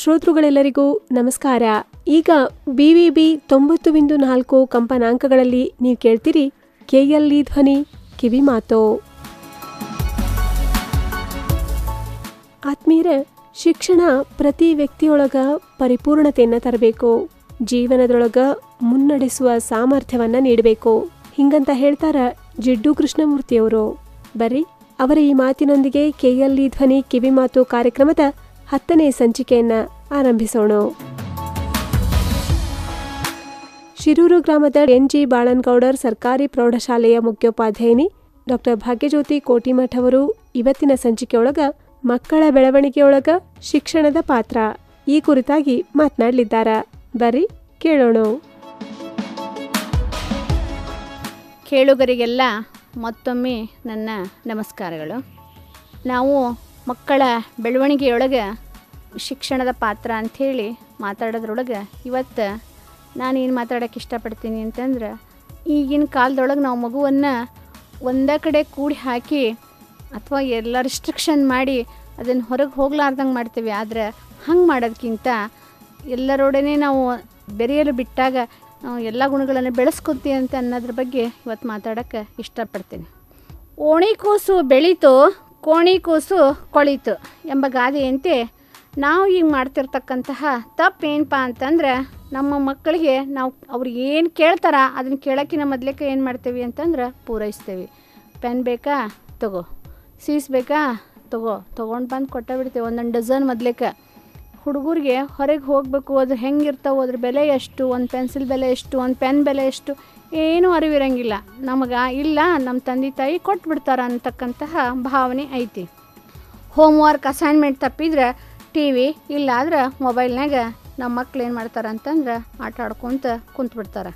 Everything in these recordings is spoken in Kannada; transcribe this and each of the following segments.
ಶ್ರೋತೃಗಳೆಲ್ಲರಿಗೂ ನಮಸ್ಕಾರ ಈಗ ಬಿವಿಬಿ ತೊಂಬತ್ತು ಬಿಂದು ನಾಲ್ಕು ಕಂಪನಾಂಕಗಳಲ್ಲಿ ನೀವು ಕೇಳ್ತೀರಿ ಕೆಎಲ್ಇ ಧ್ವನಿ ಕಿವಿ ಮಾತು ಆತ್ಮೀಯರ ಶಿಕ್ಷಣ ಪ್ರತಿ ವ್ಯಕ್ತಿಯೊಳಗ ಪರಿಪೂರ್ಣತೆಯನ್ನು ತರಬೇಕು ಜೀವನದೊಳಗ ಮುನ್ನಡೆಸುವ ಸಾಮರ್ಥ್ಯವನ್ನ ನೀಡಬೇಕು ಹಿಂಗಂತ ಹೇಳ್ತಾರ ಜಿಡ್ಡು ಕೃಷ್ಣಮೂರ್ತಿಯವರು ಬರ್ರಿ ಅವರ ಈ ಮಾತಿನೊಂದಿಗೆ ಕೆಎಲ್ಇ ಧ್ವನಿ ಕಿವಿಮಾತು ಕಾರ್ಯಕ್ರಮದ ಹತ್ತನೇ ಸಂಚಿಕೆಯನ್ನ ಆರಂಭಿಸೋಣ ಶಿರೂರು ಗ್ರಾಮದ ಎನ್ಜಿ ಬಾಳನ್ಗೌಡರ್ ಸರ್ಕಾರಿ ಪ್ರೌಢಶಾಲೆಯ ಮುಖ್ಯೋಪಾಧ್ಯಾಯಿನಿ ಡಾಕ್ಟರ್ ಭಾಗ್ಯಜ್ಯೋತಿ ಕೋಟಿಮಠ್ ಅವರು ಇವತ್ತಿನ ಸಂಚಿಕೆಯೊಳಗ ಮಕ್ಕಳ ಬೆಳವಣಿಗೆಯೊಳಗ ಶಿಕ್ಷಣದ ಪಾತ್ರ ಈ ಕುರಿತಾಗಿ ಮಾತನಾಡಲಿದ್ದಾರ ಬರ್ರಿ ಕೇಳೋಣ ಕೇಳುಗರಿಗೆಲ್ಲ ಮತ್ತೊಮ್ಮೆ ನನ್ನ ನಮಸ್ಕಾರಗಳು ನಾವು ಮಕ್ಕಳ ಬೆಳವಣಿಗೆಯೊಳಗೆ ಶಿಕ್ಷಣದ ಪಾತ್ರ ಅಂಥೇಳಿ ಮಾತಾಡೋದ್ರೊಳಗೆ ಇವತ್ತು ನಾನೇನು ಮಾತಾಡೋಕ್ಕೆ ಇಷ್ಟಪಡ್ತೀನಿ ಅಂತಂದ್ರೆ ಈಗಿನ ಕಾಲದೊಳಗೆ ನಾವು ಮಗುವನ್ನು ಒಂದೇ ಕಡೆ ಕೂಡಿ ಹಾಕಿ ಅಥವಾ ಎಲ್ಲ ರಿಸ್ಟ್ರಿಕ್ಷನ್ ಮಾಡಿ ಅದನ್ನು ಹೊರಗೆ ಹೋಗ್ಲಾರ್ದಂಗೆ ಮಾಡ್ತೀವಿ ಆದರೆ ಹಂಗೆ ಮಾಡೋದಕ್ಕಿಂತ ಎಲ್ಲರೊಡನೆ ನಾವು ಬೆರೆಯಲು ಬಿಟ್ಟಾಗ ನಾವು ಎಲ್ಲ ಗುಣಗಳನ್ನು ಬೆಳೆಸ್ಕೊತೀವಿ ಅಂತ ಅನ್ನೋದ್ರ ಬಗ್ಗೆ ಇವತ್ತು ಮಾತಾಡೋಕ್ಕೆ ಇಷ್ಟಪಡ್ತೀನಿ ಓಣಿ ಕೂಸು ಬೆಳೀತು ಕೋಣಿ ಕೂಸು ಕೊಳೀತು ಎಂಬ ಗಾದೆಯಂತೆ ನಾವು ಈಗ ಮಾಡ್ತಿರ್ತಕ್ಕಂತಹ ತಪ್ಪು ಏನಪ್ಪ ಅಂತಂದ್ರೆ ನಮ್ಮ ಮಕ್ಕಳಿಗೆ ನಾವು ಅವ್ರಿಗೆ ಏನು ಕೇಳ್ತಾರ ಅದನ್ನು ಕೇಳೋಕ್ಕಿಂತ ಮೊದ್ಲೇಕ ಏನು ಮಾಡ್ತೀವಿ ಅಂತಂದ್ರೆ ಪೂರೈಸ್ತೀವಿ ಪೆನ್ ಬೇಕಾ ತಗೋ ಸೀಸ್ ಬೇಕಾ ತಗೋ ತೊಗೊಂಡು ಬಂದು ಕೊಟ್ಟ ಬಿಡ್ತೀವಿ ಒಂದೊಂದು ಡಜನ್ ಮೊದ್ಲೇಕ ಹುಡುಗರಿಗೆ ಹೊರಗೆ ಹೋಗಬೇಕು ಅದು ಹೆಂಗಿರ್ತಾವೆ ಅದ್ರ ಬೆಲೆ ಎಷ್ಟು ಒಂದು ಪೆನ್ಸಿಲ್ ಬೆಲೆ ಎಷ್ಟು ಒಂದು ಪೆನ್ ಬೆಲೆ ಎಷ್ಟು ಏನೂ ಅರಿವಿರಂಗಿಲ್ಲ ನಮಗೆ ಇಲ್ಲ ನಮ್ಮ ತಂದೆ ತಾಯಿ ಕೊಟ್ಬಿಡ್ತಾರ ಅಂತಕ್ಕಂತಹ ಭಾವನೆ ಐತಿ ಹೋಮ್ವರ್ಕ್ ಅಸೈನ್ಮೆಂಟ್ ತಪ್ಪಿದ್ರೆ ಟಿ ವಿ ಇಲ್ಲಾದ್ರೆ ಮೊಬೈಲ್ನಾಗ ನಮ್ಮ ಮಕ್ಳು ಏನು ಮಾಡ್ತಾರೆ ಅಂತಂದ್ರೆ ಆಟ ಆಡ್ಕೊತ ಕುಂತ್ಬಿಡ್ತಾರೆ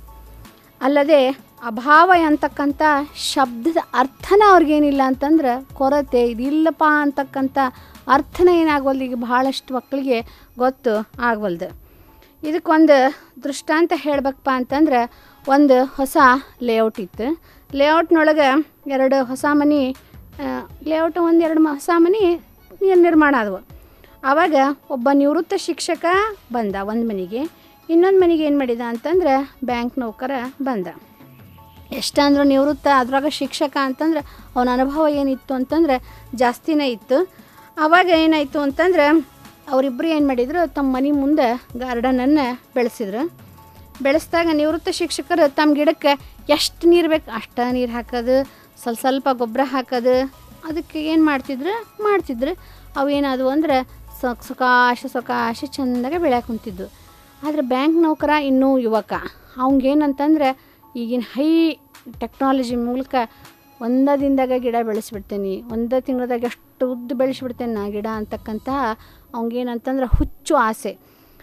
ಅಲ್ಲದೆ ಅಭಾವ ಅಂತಕ್ಕಂಥ ಶಬ್ದದ ಅರ್ಥನ ಅವ್ರಿಗೇನಿಲ್ಲ ಅಂತಂದ್ರೆ ಕೊರತೆ ಇದಿಲ್ಲಪ್ಪ ಅಂತಕ್ಕಂಥ ಅರ್ಥನ ಏನಾಗವಲ್ದು ಈಗ ಭಾಳಷ್ಟು ಮಕ್ಕಳಿಗೆ ಗೊತ್ತು ಆಗವಲ್ದು ಇದಕ್ಕೊಂದು ದೃಷ್ಟಾಂತ ಹೇಳ್ಬೇಕಪ್ಪ ಅಂತಂದ್ರೆ ಒಂದು ಹೊಸ ಲೇಔಟ್ ಇತ್ತು ಲೇಔಟ್ನೊಳಗೆ ಎರಡು ಹೊಸ ಮನೆ ಲೇಔಟ್ ಒಂದು ಎರಡು ಮ- ಹೊಸ ಮನೆ ನಿರ್ಮಾಣ ಆದವು ಆವಾಗ ಒಬ್ಬ ನಿವೃತ್ತ ಶಿಕ್ಷಕ ಬಂದ ಒಂದು ಮನೆಗೆ ಇನ್ನೊಂದು ಮನೆಗೆ ಏನು ಮಾಡಿದ ಅಂತಂದ್ರೆ ಬ್ಯಾಂಕ್ ನೌಕರ ಬಂದ ಎಷ್ಟಂದ್ರೂ ನಿವೃತ್ತ ಅದ್ರಾಗ ಶಿಕ್ಷಕ ಅಂತಂದ್ರೆ ಅವನ ಅನುಭವ ಏನಿತ್ತು ಅಂತಂದ್ರೆ ಜಾಸ್ತಿನೇ ಇತ್ತು ಆವಾಗ ಏನಾಯಿತು ಅಂತಂದ್ರೆ ಅವರಿಬ್ಬರು ಏನು ಮಾಡಿದ್ರು ತಮ್ಮ ಮನೆ ಮುಂದೆ ಗಾರ್ಡನನ್ನು ಬೆಳೆಸಿದ್ರು ಬೆಳೆಸಿದಾಗ ನಿವೃತ್ತ ಶಿಕ್ಷಕರು ತಮ್ಮ ಗಿಡಕ್ಕೆ ಎಷ್ಟು ನೀರು ಬೇಕು ಅಷ್ಟು ನೀರು ಹಾಕೋದು ಸ್ವಲ್ಪ ಸ್ವಲ್ಪ ಗೊಬ್ಬರ ಹಾಕೋದು ಅದಕ್ಕೆ ಏನು ಮಾಡ್ತಿದ್ರು ಮಾಡ್ತಿದ್ರು ಅವೇನಾದವು ಅಂದ್ರೆ ಸೊಕ್ ಸೊಕಾಶ ಸೊಕಾಶ ಚೆಂದಾಗೆ ಬೆಳ್ಯಾಕ ಕುಂತಿದ್ವು ಆದರೆ ಬ್ಯಾಂಕ್ ನೌಕರ ಇನ್ನೂ ಯುವಕ ಅವಂಗೇನಂತಂದ್ರೆ ಈಗಿನ ಹೈ ಟೆಕ್ನಾಲಜಿ ಮೂಲಕ ಒಂದ ದಿನದಾಗ ಗಿಡ ಬೆಳೆಸ್ಬಿಡ್ತೇನೆ ಒಂದ ತಿಂಗಳದಾಗ ಎಷ್ಟು ಉದ್ದ ಬೆಳೆಸ್ಬಿಡ್ತೇನೆ ನಾ ಗಿಡ ಅಂತಕ್ಕಂತಹ ಅವಂಗೇನಂತಂದ್ರೆ ಹುಚ್ಚು ಆಸೆ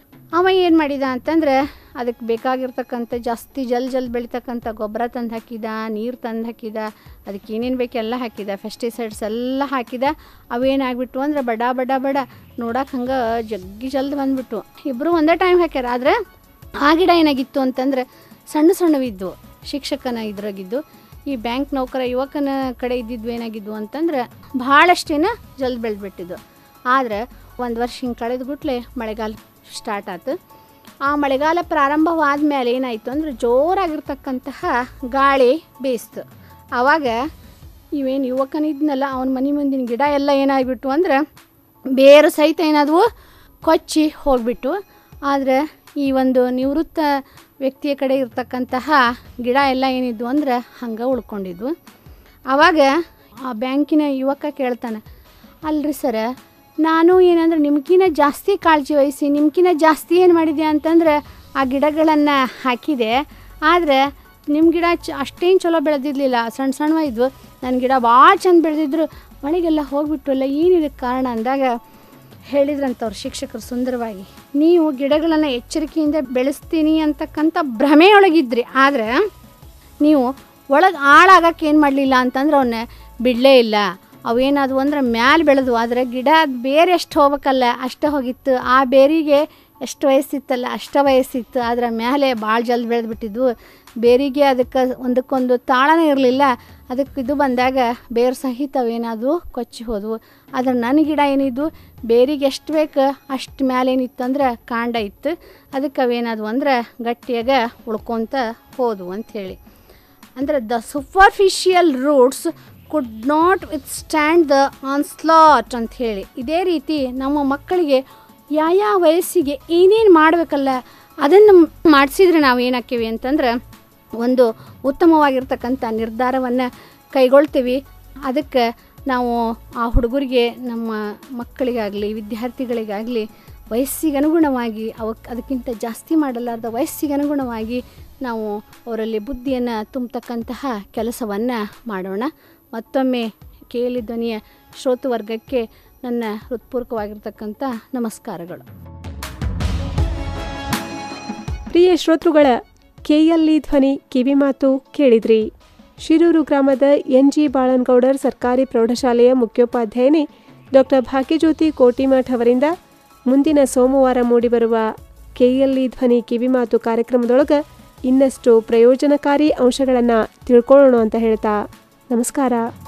ಅವ ಏನು ಮಾಡಿದ ಅಂತಂದ್ರೆ ಅದಕ್ಕೆ ಬೇಕಾಗಿರ್ತಕ್ಕಂಥ ಜಾಸ್ತಿ ಜಲ್ ಜಲ್ ಬೆಳಿತಕ್ಕಂಥ ಗೊಬ್ಬರ ತಂದು ಹಾಕಿದ ನೀರು ತಂದು ಹಾಕಿದ ಅದಕ್ಕೆ ಏನೇನು ಬೇಕು ಎಲ್ಲ ಹಾಕಿದ ಫೆಸ್ಟಿಸೈಡ್ಸ್ ಎಲ್ಲ ಹಾಕಿದ ಅವೇನಾಗ್ಬಿಟ್ಟು ಅಂದ್ರೆ ಬಡ ಬಡ ಬಡ ನೋಡಕ್ಕೆ ಹಂಗೆ ಜಗ್ಗಿ ಜಲ್ದಿ ಬಂದ್ಬಿಟ್ಟು ಇಬ್ಬರು ಒಂದೇ ಟೈಮ್ ಹಾಕ್ಯಾರ ಆದರೆ ಆ ಗಿಡ ಏನಾಗಿತ್ತು ಅಂತಂದ್ರೆ ಸಣ್ಣ ಸಣ್ಣವಿದ್ವು ಶಿಕ್ಷಕನ ಇದ್ರಾಗಿದ್ದು ಈ ಬ್ಯಾಂಕ್ ನೌಕರ ಯುವಕನ ಕಡೆ ಇದ್ದಿದ್ವು ಏನಾಗಿದ್ವು ಅಂತಂದ್ರೆ ಭಾಳಷ್ಟೇನ ಜಲ್ದಿ ಬೆಳೆದ್ಬಿಟ್ಟಿದ್ವು ಆದ್ರೆ ಒಂದು ವರ್ಷ ಹಿಂಗೆ ಕಳೆದ ಗುಟ್ಲೆ ಮಳೆಗಾಲ ಸ್ಟಾರ್ಟ್ ಆಯ್ತು ಆ ಮಳೆಗಾಲ ಪ್ರಾರಂಭವಾದ ಮೇಲೆ ಏನಾಯಿತು ಅಂದ್ರೆ ಜೋರಾಗಿರ್ತಕ್ಕಂತಹ ಗಾಳಿ ಬೀಸ್ತು ಆವಾಗ ಇವೇನು ಯುವಕನಿದ್ನಲ್ಲ ಅವನ ಮನೆ ಮುಂದಿನ ಗಿಡ ಎಲ್ಲ ಏನಾಗ್ಬಿಟ್ಟು ಅಂದ್ರೆ ಬೇರು ಸಹಿತ ಏನಾದವು ಕೊಚ್ಚಿ ಹೋಗ್ಬಿಟ್ಟು ಆದರೆ ಈ ಒಂದು ನಿವೃತ್ತ ವ್ಯಕ್ತಿಯ ಕಡೆ ಇರ್ತಕ್ಕಂತಹ ಗಿಡ ಎಲ್ಲ ಏನಿದ್ವು ಅಂದ್ರೆ ಹಂಗೆ ಉಳ್ಕೊಂಡಿದ್ವು ಆವಾಗ ಆ ಬ್ಯಾಂಕಿನ ಯುವಕ ಕೇಳ್ತಾನೆ ಅಲ್ರಿ ಸರ ನಾನು ಏನಂದ್ರೆ ನಿಮ್ಗಿನ ಜಾಸ್ತಿ ಕಾಳಜಿ ವಹಿಸಿ ನಿಮ್ಗಿನ ಜಾಸ್ತಿ ಏನು ಮಾಡಿದೆ ಅಂತಂದ್ರೆ ಆ ಗಿಡಗಳನ್ನು ಹಾಕಿದೆ ಆದರೆ ನಿಮ್ಮ ಗಿಡ ಚ ಅಷ್ಟೇನು ಚಲೋ ಬೆಳೆದಿರ್ಲಿಲ್ಲ ಸಣ್ಣ ಸಣ್ಣ ಇದ್ವು ನನ್ನ ಗಿಡ ಭಾಳ ಚಂದ ಬೆಳೆದಿದ್ರು ಮಳೆಗೆಲ್ಲ ಹೋಗ್ಬಿಟ್ಟು ಅಲ್ಲ ಏನಿದಕ್ಕೆ ಕಾರಣ ಅಂದಾಗ ಹೇಳಿದ್ರಂತವ್ರು ಶಿಕ್ಷಕರು ಸುಂದರವಾಗಿ ನೀವು ಗಿಡಗಳನ್ನು ಎಚ್ಚರಿಕೆಯಿಂದ ಬೆಳೆಸ್ತೀನಿ ಅಂತಕ್ಕಂಥ ಭ್ರಮೆಯೊಳಗಿದ್ರಿ ಆದರೆ ನೀವು ಒಳಗೆ ಆಳಾಗಕ್ಕೆ ಏನು ಮಾಡಲಿಲ್ಲ ಅಂತಂದ್ರೆ ಅವನ್ನ ಬಿಡಲೇ ಇಲ್ಲ ಅವೇನಾದವು ಅಂದ್ರೆ ಮ್ಯಾಲೆ ಬೆಳೆದು ಆದರೆ ಗಿಡ ಬೇರೆ ಎಷ್ಟು ಹೋಗ್ಬೇಕಲ್ಲ ಅಷ್ಟೇ ಹೋಗಿತ್ತು ಆ ಬೇರಿಗೆ ಎಷ್ಟು ವಯಸ್ಸಿತ್ತಲ್ಲ ಅಷ್ಟ ವಯಸ್ಸಿತ್ತು ಅದರ ಮೇಲೆ ಭಾಳ ಜಲ್ದಿ ಬೆಳೆದ್ಬಿಟ್ಟಿದ್ವು ಬೇರಿಗೆ ಅದಕ್ಕೆ ಒಂದಕ್ಕೊಂದು ತಾಳನೇ ಇರಲಿಲ್ಲ ಅದಕ್ಕೆ ಇದು ಬಂದಾಗ ಬೇರು ಸಹಿತ ಅವೇನಾದವು ಕೊಚ್ಚಿ ಹೋದವು ಆದ್ರೆ ನನ್ನ ಗಿಡ ಏನಿದ್ದು ಬೇರಿಗೆ ಎಷ್ಟು ಬೇಕು ಅಷ್ಟು ಮ್ಯಾಲೆ ಏನಿತ್ತು ಅಂದ್ರೆ ಕಾಂಡ ಇತ್ತು ಅದಕ್ಕೆ ಅವೇನಾದವು ಅಂದ್ರೆ ಗಟ್ಟಿಯಾಗ ಉಳ್ಕೊತ ಹೋದವು ಅಂಥೇಳಿ ಅಂದರೆ the superficial roots could not withstand the onslaught ಅಂತ ಹೇಳಿ ಇದೇ ರೀತಿ ನಮ್ಮ ಮಕ್ಕಳಿಗೆ ಯಾವ ವಯಸ್ಸಿಗೆ ಏನೇನು ಮಾಡಬೇಕಲ್ಲ ಅದನ್ನು ಮಾಡಿಸಿದ್ರೆ ನಾವು ಏನಾಕ್ತೀವಿ ಅಂತಂದ್ರೆ ಒಂದು ಉತ್ತಮವಾಗಿರ್ತಕ್ಕಂಥ ನಿರ್ಧಾರವನ್ನು ಕೈಗೊಳ್ತೀವಿ ಅದಕ್ಕೆ ನಾವು ಆ ಹುಡುಗರಿಗೆ ನಮ್ಮ ಮಕ್ಕಳಿಗಾಗಲಿ ವಿದ್ಯಾರ್ಥಿಗಳಿಗಾಗಲಿ ವಯಸ್ಸಿಗೆ ಅನುಗುಣವಾಗಿ ಅವಕ್ಕೆ ಅದಕ್ಕಿಂತ ಜಾಸ್ತಿ ಮಾಡಲಾರ್ದ ವಯಸ್ಸಿಗೆ ಅನುಗುಣವಾಗಿ ನಾವು ಅವರಲ್ಲಿ ಬುದ್ಧಿಯನ್ನು ತುಂಬತಕ್ಕಂತಹ ಕೆಲಸವನ್ನು ಮಾಡೋಣ ಮತ್ತೊಮ್ಮೆ ಕೇಳಿ ಧ್ವನಿಯ ಶ್ರೋತೃವರ್ಗಕ್ಕೆ ನನ್ನ ಹೃತ್ಪೂರ್ವಕವಾಗಿರ್ತಕ್ಕಂಥ ನಮಸ್ಕಾರಗಳು ಪ್ರಿಯ ಶ್ರೋತೃಗಳ ಕೆಎಲ್ಇ ಧ್ವನಿ ಕಿವಿಮಾತು ಕೇಳಿದ್ರಿ ಶಿರೂರು ಗ್ರಾಮದ ಎನ್ ಜಿ ಬಾಳನ್ಗೌಡರ್ ಸರ್ಕಾರಿ ಪ್ರೌಢಶಾಲೆಯ ಮುಖ್ಯೋಪಾಧ್ಯಾಯಿನಿ ಡಾಕ್ಟರ್ ಭಾಗ್ಯಜ್ಯೋತಿ ಕೋಟಿಮಠ್ ಅವರಿಂದ ಮುಂದಿನ ಸೋಮವಾರ ಮೂಡಿಬರುವ ಕೆಎಲ್ಇ ಧ್ವನಿ ಕಿವಿಮಾತು ಕಾರ್ಯಕ್ರಮದೊಳಗೆ ಇನ್ನಷ್ಟು ಪ್ರಯೋಜನಕಾರಿ ಅಂಶಗಳನ್ನು ತಿಳ್ಕೊಳ್ಳೋಣ ಅಂತ ಹೇಳ್ತಾ ನಮಸ್ಕಾರ